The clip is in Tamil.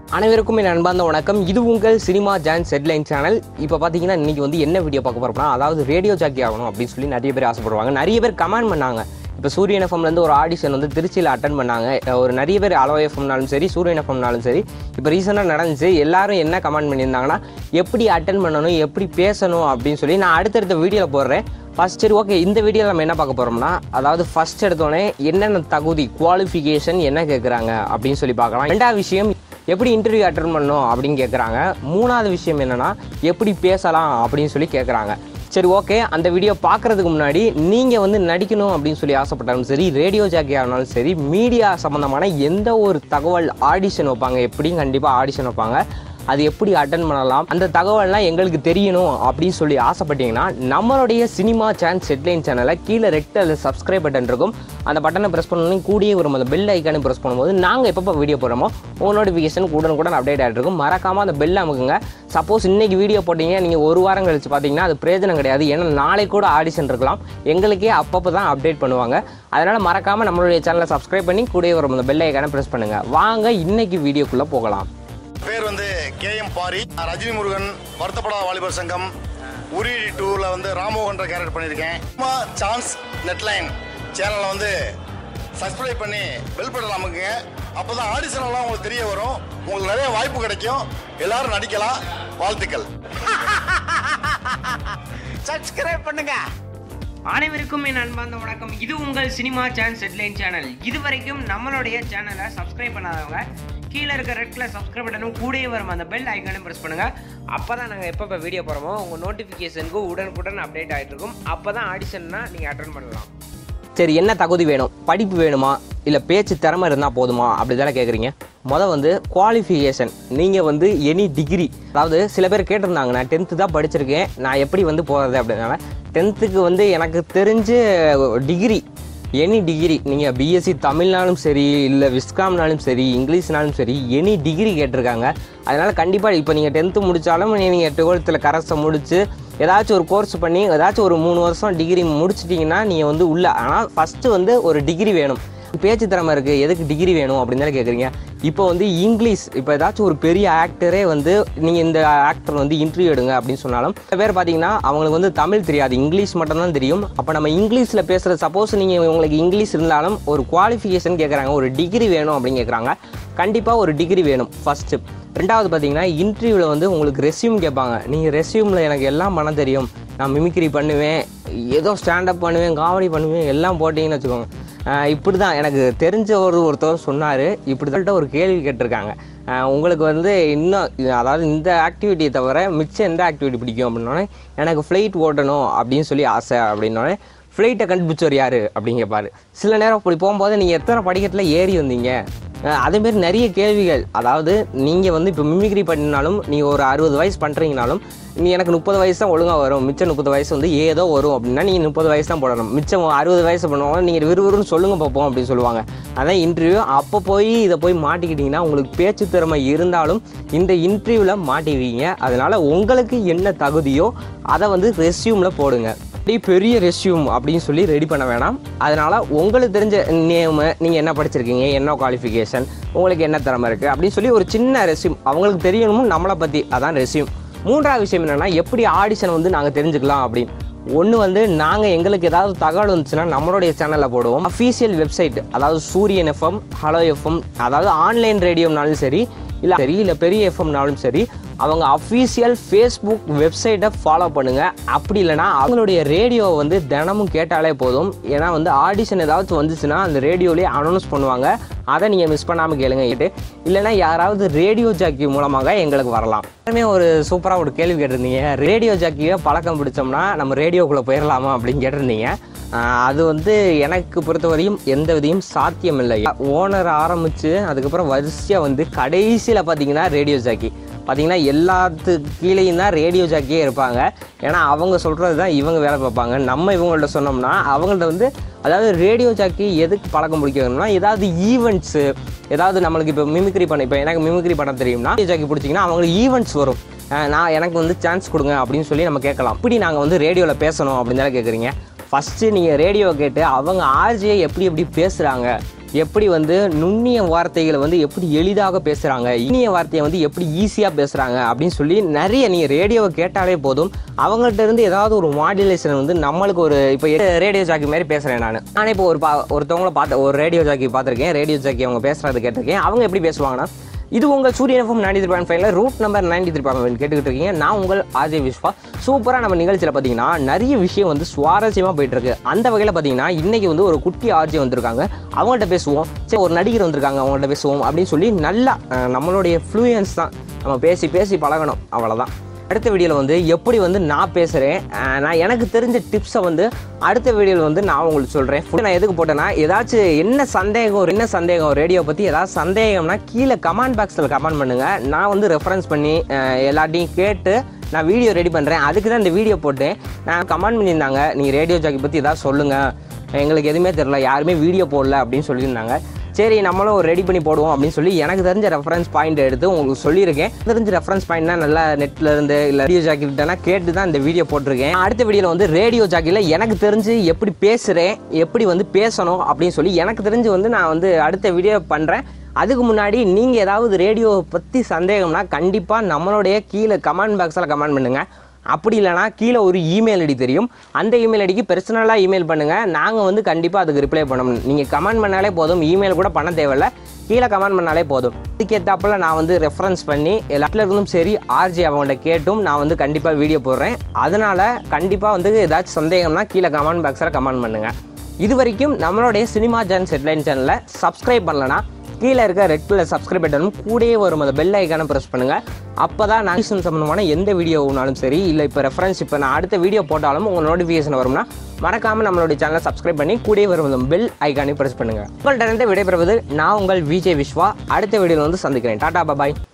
அனைவருக்கும் என் அன்பார்ந்த வணக்கம் இது உங்கள் சினிமா ஜான்ஸ் ஹெட்லைன் சேனல் இப்போ பார்த்தீங்கன்னா இன்னைக்கு வந்து என்ன வீடியோ பார்க்க போகிறோம்னா அதாவது ரேடியோ ஜாக்கி ஆகணும் அப்படின்னு சொல்லி நிறைய பேர் ஆசைப்படுவாங்க நிறைய பேர் கமெண்ட் பண்ணாங்க இப்போ சூரியன் எஃப்எம்லேருந்து ஒரு ஆடிஷன் வந்து திருச்சியில் அட்டன் பண்ணாங்க ஒரு நிறைய பேர் அலோ எஃப்எம்னாலும் சரி சூரியன் எஃப்எம்னாலும் சரி இப்போ ரீசெண்டாக நடந்துச்சு எல்லாரும் என்ன கமெண்ட் பண்ணியிருந்தாங்கன்னா எப்படி அட்டன் பண்ணணும் எப்படி பேசணும் அப்படின்னு சொல்லி நான் அடுத்தடுத்த வீடியோவில் போடுறேன் ஃபர்ஸ்ட் சரி ஓகே இந்த வீடியோவில் நம்ம என்ன பார்க்க போகிறோம்னா அதாவது ஃபர்ஸ்ட் எடுத்தோடனே என்னென்ன தகுதி குவாலிஃபிகேஷன் என்ன கேட்குறாங்க அப்படின்னு சொல்லி பார்க்கலாம் ரெண்டாவது விஷயம் எப்படி இன்டர்வியூ அட்டன் பண்ணணும் அப்படின்னு கேட்குறாங்க மூணாவது விஷயம் என்னென்னா எப்படி பேசலாம் அப்படின்னு சொல்லி கேட்குறாங்க சரி ஓகே அந்த வீடியோ பார்க்குறதுக்கு முன்னாடி நீங்கள் வந்து நடிக்கணும் அப்படின்னு சொல்லி ஆசைப்பட்டாலும் சரி ரேடியோ ஜாக்கி ஆனாலும் சரி மீடியா சம்மந்தமான எந்த ஒரு தகவல் ஆடிஷன் வைப்பாங்க எப்படியும் கண்டிப்பாக ஆடிஷன் வைப்பாங்க அது எப்படி அட்டன் பண்ணலாம் அந்த தகவல்லாம் எங்களுக்கு தெரியணும் அப்படின்னு சொல்லி ஆசைப்பட்டீங்கன்னா நம்மளுடைய சினிமா சான்ஸ் ஹெட்லைன் சேனலை கீழே ரெட்டில் சப்ஸ்கிரைப் பட்டன் இருக்கும் அந்த பட்டனை ப்ரெஸ் பண்ணணும் கூடிய ஒரு அந்த பெல் ஐக்கானு ப்ரெஸ் பண்ணும்போது நாங்கள் எப்பப்போ வீடியோ போடுறோமோ உங்கள் நோட்டிஃபிகேஷன் உடனுக்குடன் அப்டேட் ஆகிட்டு இருக்கும் மறக்காமல் அந்த பெல் அமுக்குங்க சப்போஸ் இன்னைக்கு வீடியோ போட்டீங்க நீங்கள் ஒரு வாரம் கழிச்சு பார்த்தீங்கன்னா அது பிரயோஜனம் கிடையாது ஏன்னா நாளைக்கு கூட ஆடிஷன் இருக்கலாம் எங்களுக்கே அப்பப்போ தான் அப்டேட் பண்ணுவாங்க அதனால் மறக்காமல் நம்மளுடைய சேனலை சப்ஸ்கிரைப் பண்ணி கூடிய ஒரு அந்த பெல் ஐக்கானை ப்ரெஸ் பண்ணுங்கள் வாங்க இன்னைக்கு வீடியோக்குள்ளே போகலாம் பேர் வந்து கே எம் பாரி ரஜினி முருகன் வருத்தப்படாத வாலிபர் சங்கம் உரி டூவில் வந்து ராமோகன்ற கேரக்டர் பண்ணியிருக்கேன் சும்மா சான்ஸ் நெட்லைன் சேனலை வந்து சப்ஸ்கிரைப் பண்ணி பெல் பட்டன் அமுக்குங்க அப்போ தான் ஆடிஷன் எல்லாம் உங்களுக்கு தெரிய வரும் உங்களுக்கு நிறைய வாய்ப்பு கிடைக்கும் எல்லாரும் நடிக்கலாம் வாழ்த்துக்கள் சப்ஸ்கிரைப் பண்ணுங்க அனைவருக்கும் என் அன்பார்ந்த வணக்கம் இது உங்கள் சினிமா சான்ஸ் ஹெட்லைன் சேனல் இதுவரைக்கும் நம்மளுடைய சேனலை சப்ஸ்கிரைப் பண்ணாதவங்க கீழே இருக்க ரெட்ல சப்ஸ்கிரைப் பட்டனும் கூடயே வரும் அந்த பெல் ஐக்கானும் ப்ரெஸ் பண்ணுங்க அப்போ தான் நாங்கள் எப்போ இப்போ வீடியோ போகிறோமோ உங்கள் நோட்டிஃபிகேஷனுக்கு உடனுக்குடன் அப்டேட் ஆகிட்டு இருக்கும் அப்போ தான் ஆடிஷன்னா நீங்கள் அட்டன் பண்ணலாம் சரி என்ன தகுதி வேணும் படிப்பு வேணுமா இல்லை பேச்சு திறமை இருந்தால் போதுமா அப்படி தானே கேட்குறீங்க மொதல் வந்து குவாலிஃபிகேஷன் நீங்கள் வந்து எனி டிகிரி அதாவது சில பேர் கேட்டிருந்தாங்க நான் டென்த்து தான் படிச்சிருக்கேன் நான் எப்படி வந்து போகிறது அப்படின்னால டென்த்துக்கு வந்து எனக்கு தெரிஞ்ச டிகிரி எனி டிகிரி நீங்கள் பிஎஸ்சி தமிழ்னாலும் சரி இல்லை விஸ்காம்னாலும் சரி இங்கிலீஷ்னாலும் சரி எனி டிகிரி கேட்டிருக்காங்க அதனால் கண்டிப்பாக இப்போ நீங்கள் டென்த்து முடித்தாலும் நீங்கள் டுவெல்த்தில் கரஸை முடித்து ஏதாச்சும் ஒரு கோர்ஸ் பண்ணி ஏதாச்சும் ஒரு மூணு வருஷம் டிகிரி முடிச்சிட்டிங்கன்னா நீங்கள் வந்து உள்ள ஆனால் ஃபஸ்ட்டு வந்து ஒரு டிகிரி வேணும் பேச்சு திறமை இருக்குது எதுக்கு டிகிரி வேணும் அப்படின்னு தானே கேட்குறீங்க இப்போ வந்து இங்கிலீஷ் இப்போ ஏதாச்சும் ஒரு பெரிய ஆக்டரே வந்து நீங்கள் இந்த ஆக்டர் வந்து இன்டர்வியூ எடுங்க அப்படின்னு சொன்னாலும் சில பேர் பார்த்தீங்கன்னா அவங்களுக்கு வந்து தமிழ் தெரியாது இங்கிலீஷ் மட்டும்தான் தெரியும் அப்போ நம்ம இங்கிலீஷில் பேசுகிற சப்போஸ் நீங்கள் உங்களுக்கு இங்கிலீஷ் இருந்தாலும் ஒரு குவாலிஃபிகேஷன் கேட்குறாங்க ஒரு டிகிரி வேணும் அப்படின்னு கேட்குறாங்க கண்டிப்பாக ஒரு டிகிரி வேணும் ஃபஸ்ட்டு ரெண்டாவது பார்த்தீங்கன்னா இன்டர்வியூவில் வந்து உங்களுக்கு ரெஸ்யூம் கேட்பாங்க நீங்கள் ரெஸ்யூமில் எனக்கு எல்லாம் பண்ண தெரியும் நான் மிமிக்ரி பண்ணுவேன் ஏதோ ஸ்டாண்டப் பண்ணுவேன் காமெடி பண்ணுவேன் எல்லாம் போட்டிங்கன்னு வச்சுக்கோங்க இப்படி தான் எனக்கு தெரிஞ்ச ஒரு ஒருத்தர் சொன்னார் இப்படி தான் ஒரு கேள்வி கேட்டிருக்காங்க ஆஹ் உங்களுக்கு வந்து இன்னும் இது- அதாவது இந்த ஆக்டிவிட்டியை தவிர மிச்சம் எந்த ஆக்டிவிட்டி பிடிக்கும் அப்படின்னோடனே எனக்கு ஃப்ளைட் ஓட்டணும் அப்படின்னு சொல்லி ஆசை அப்படின்னோடனே ஃப்ளைட்டை கண்டுபிடிச்சவர் யார் அப்படின்னு கேட்பாரு சில நேரம் அப்படி போகும்போது நீங்கள் எத்தனை படிக்கட்டில் ஏறி வந்தீங்க அஹ் அதேமாரி நிறைய கேள்விகள் அதாவது நீங்கள் வந்து இப்போ மிமிக்ரி பண்ணினாலும் நீங்கள் ஒரு அறுபது வயசு பண்ணுறீங்கனாலும் நீ எனக்கு முப்பது வயசு தான் ஒழுங்காக வரும் மிச்சம் முப்பது வயசு வந்து ஏதோ வரும் அப்படின்னா நீங்கள் முப்பது வயசு தான் போடணும் மிச்சம் அறுபது வயசு பண்ணுவாங்க நீங்கள் விறுவிறுன்னு சொல்லுங்க பார்ப்போம் அப்படின்னு சொல்லுவாங்க அதான் இன்டர்வியூ அப்போ போய் இதை போய் மாட்டிக்கிட்டிங்கன்னா உங்களுக்கு பேச்சு திறமை இருந்தாலும் இந்த இன்டர்வியூவில் மாட்டிக்குவீங்க அதனால் உங்களுக்கு என்ன தகுதியோ அதை வந்து ரெஸ்யூமில் போடுங்க அப்படி பெரிய ரெஸ்யூம் அப்படின்னு சொல்லி ரெடி பண்ண வேணாம் அதனால் உங்களுக்கு தெரிஞ்ச நேமு நீங்கள் என்ன படிச்சிருக்கீங்க என்ன குவாலிஃபிகேஷன் உங்களுக்கு என்ன திறமை இருக்குது அப்படின்னு சொல்லி ஒரு சின்ன ரெஸ்யூம் அவங்களுக்கு தெரியணும் நம்மளை பற்றி அதான் ரெஸ்யூம் மூன்றாவது விஷயம் என்னென்னா எப்படி ஆடிஷன் வந்து நாங்கள் தெரிஞ்சுக்கலாம் அப்படின்னு ஒன்று வந்து நாங்கள் எங்களுக்கு ஏதாவது தகவல் வந்துச்சுன்னா நம்மளுடைய சேனலில் போடுவோம் அஃபீஷியல் வெப்சைட் அதாவது சூரியன் எஃப்எம் ஹலோ எஃப்எம் அதாவது ஆன்லைன் ரேடியோனாலும் சரி இல்லை சரி இல்லை பெரிய எஃப்எம்னாலும் சரி அவங்க அஃபீஷியல் ஃபேஸ்புக் வெப்சைட்டை ஃபாலோ பண்ணுங்கள் அப்படி இல்லைனா அவங்களுடைய ரேடியோவை வந்து தினமும் கேட்டாலே போதும் ஏன்னா வந்து ஆடிஷன் ஏதாச்சும் வந்துச்சுன்னா அந்த ரேடியோலேயே அனௌன்ஸ் பண்ணுவாங்க அதை நீங்கள் மிஸ் பண்ணாமல் கேளுங்க கேட்டு இல்லைன்னா யாராவது ரேடியோ ஜாக்கி மூலமாக எங்களுக்கு வரலாம் எல்லாருமே ஒரு சூப்பராக ஒரு கேள்வி கேட்டிருந்தீங்க ரேடியோ ஜாக்கியை பழக்கம் பிடிச்சோம்னா நம்ம ரேடியோக்குள்ளே போயிடலாமா அப்படின்னு கேட்டிருந்தீங்க ஆஹ் அது வந்து எனக்கு பொறுத்தவரையும் எந்த விதையும் சாத்தியம் இல்லை ஓனர் ஆரம்பித்து அதுக்கப்புறம் வரிசையாக வந்து கடைசியில் பார்த்தீங்கன்னா ரேடியோ ஜாக்கி பார்த்தீங்கன்னா எல்லாத்து கீழேயும் தான் ரேடியோ ஜாக்கியே இருப்பாங்க ஏன்னா அவங்க சொல்கிறது தான் இவங்க வேலை பார்ப்பாங்க நம்ம இவங்கள்ட்ட சொன்னோம்னா அவங்கள்ட்ட வந்து அதாவது ரேடியோ ஜாக்கி எதுக்கு பழக்கம் பிடிக்கணும்னா ஏதாவது ஈவெண்ட்ஸு ஏதாவது நம்மளுக்கு இப்போ மிமிக்ரி பண்ண இப்போ எனக்கு மிமிக்ரி பண்ண தெரியும்னா ரேடியோ ஜாக்கி பிடிச்சிங்கன்னா அவங்களுக்கு ஈவெண்ட்ஸ் வரும் அஹ் நான் எனக்கு வந்து சான்ஸ் கொடுங்க அப்படின்னு சொல்லி நம்ம கேட்கலாம் இப்படி நாங்கள் வந்து ரேடியோவில் பேசணும் அப்படின்னு தானே கேட்குறீங்க ஃபஸ்ட்டு நீங்கள் ரேடியோ கேட்டு அவங்க ஆர்ஜியை எப்படி எப்படி பேசுகிறாங்க எப்படி வந்து நுண்ணிய வார்த்தைகளை வந்து எப்படி எளிதாக பேசுகிறாங்க இனிய வார்த்தையை வந்து எப்படி ஈஸியாக பேசுகிறாங்க அப்படின்னு சொல்லி நிறைய நீங்கள் ரேடியோவை கேட்டாலே போதும் அவங்கள்ட்ட இருந்து ஏதாவது ஒரு மாடுலேஷன் வந்து நம்மளுக்கு ஒரு இப்போ ரேடியோ ஜாக்கி மாதிரி பேசுகிறேன் நான் நானே இப்போ ஒரு பா ஒருத்தவங்கள பார்த்த ஒரு ரேடியோ ஜாக்கி பார்த்துருக்கேன் ரேடியோ ஜாக்கி அவங்க பேசுகிறது கேட்டிருக்கேன் அவங்க எப்படி பேசுவாங்கன்னா இது உங்கள் Suryan FM ninety three point ஃபைவ்ல route number ninety three point கேட்டுக்கிட்டு இருக்கீங்க நான் உங்கள் ஆஜய் விஸ்வா சூப்பராக நம்ம நிகழ்ச்சியில் பார்த்தீங்கன்னா நிறைய விஷயம் வந்து சுவாரஸ்யமாக போயிட்டு இருக்கு அந்த வகையில் பார்த்தீங்கன்னா இன்னைக்கு வந்து ஒரு குட்டி ஆர்ஜி வந்திருக்காங்க அவங்கள்ட்ட பேசுவோம் சரி ஒரு நடிகர் வந்திருக்காங்க அவங்கள்ட்ட பேசுவோம் அப்படின்னு சொல்லி நல்லா அஹ், நம்மளுடைய ஃப்ளூயன்ஸ் தான் நம்ம பேசி பேசி பழகணும் அவ்வளோதான் அடுத்த வீடியோவில் வந்து எப்படி வந்து நான் பேசுகிறேன் நான் எனக்கு தெரிஞ்ச டிப்ஸை வந்து அடுத்த வீடியோவில் வந்து நான் உங்களுக்கு சொல்கிறேன் நான் எதுக்கு போட்டேன்னா ஏதாச்சும் என்ன சந்தேகம் என்ன சந்தேகம் ரேடியோ பற்றி ஏதாவது சந்தேகம்னா கீழே கமெண்ட் பாக்ஸில் கமெண்ட் பண்ணுங்கள் நான் வந்து ரெஃபரன்ஸ் பண்ணி அஹ், எல்லாத்தையும் கேட்டு நான் வீடியோ ரெடி பண்ணுறேன் அதுக்கு தான் இந்த வீடியோ போட்டேன் நான் கமெண்ட் பண்ணியிருந்தாங்க நீங்கள் ரேடியோ ஜாக்கி பற்றி ஏதாவது சொல்லுங்கள் எங்களுக்கு எதுவுமே தெரில யாருமே வீடியோ போடல அப்படின்னு சொல்லியிருந்தாங்க சரி நம்மளும் ஒரு ரெடி பண்ணி போடுவோம் அப்படின்னு சொல்லி எனக்கு தெரிஞ்ச ரெஃபரன்ஸ் பாயிண்ட் எடுத்து உங்களுக்கு சொல்லியிருக்கேன் தெரிஞ்ச ரெஃபரன்ஸ் பாயிண்ட்னா நல்லா நெட்ல இருந்து இல்லை ரேடியோ ஜாக்கிட்டனா கேட்டு தான் இந்த வீடியோ போட்டிருக்கேன் அடுத்த வீடியோவில் வந்து ரேடியோ ஜாக்கியில் எனக்கு தெரிஞ்சு எப்படி பேசுகிறேன் எப்படி வந்து பேசணும் அப்படின்னு சொல்லி எனக்கு தெரிஞ்சு வந்து நான் வந்து அடுத்த வீடியோ பண்ணுறேன் அதுக்கு முன்னாடி நீங்கள் ஏதாவது ரேடியோ பற்றி சந்தேகம்னா கண்டிப்பாக நம்மளுடைய கீழே கமெண்ட் பாக்ஸில் கமெண்ட் பண்ணுங்கள் அப்படி இல்லைனா கீழே ஒரு இமெயில் ஐடி தெரியும் அந்த இமெயில் ஐடிக்கு பர்சனலாக இமெயில் பண்ணுங்கள் நாங்கள் வந்து கண்டிப்பாக அதுக்கு ரிப்ளை பண்ணணும் நீங்கள் கமெண்ட் பண்ணாலே போதும் இமெயில் கூட பண்ண தேவையில்ல கீழே கமெண்ட் பண்ணாலே போதும் இதுக்கேற்றாப்புல நான் வந்து ரெஃபரன்ஸ் பண்ணி எல்லாத்துல இருந்தும் சரி ஆர்ஜி அவங்கள்ட்ட கேட்டும் நான் வந்து கண்டிப்பாக வீடியோ போடுறேன் அதனால் கண்டிப்பாக வந்து ஏதாச்சும் சந்தேகம்னா கீழே கமெண்ட் பாக்ஸில் கமெண்ட் பண்ணுங்கள் இது வரைக்கும் நம்மளுடைய சினிமா ஜான் ஹெட்லைன் சேனலை சப்ஸ்கிரைப் பண்ணலனா கீழே இருக்க ரெட் கலர் சப்ஸ்கிரைப் பட்டனும் கூடயே வரும் அந்த பெல் ஐக்கானை ப்ரெஸ் பண்ணுங்க அப்போ தான் நாகிஷன் சம்மந்தமான எந்த வீடியோனாலும் சரி இல்லை இப்போ ரெஃபரன்ஸ் இப்போ நான் அடுத்த வீடியோ போட்டாலும் உங்கள் நோட்டிஃபிகேஷன் வரும்னா மறக்காமல் நம்மளுடைய சேனலை சப்ஸ்கிரைப் பண்ணி கூடயே வரும் அந்த பெல் ஐக்கானை ப்ரெஸ் பண்ணுங்க உங்கள்கிட்ட இருந்து விடைபெறுவது நான் உங்கள் விஜய் விஸ்வா அடுத்த வீடியோவில் வந்து சந்திக்கிறேன் டாடா பாய்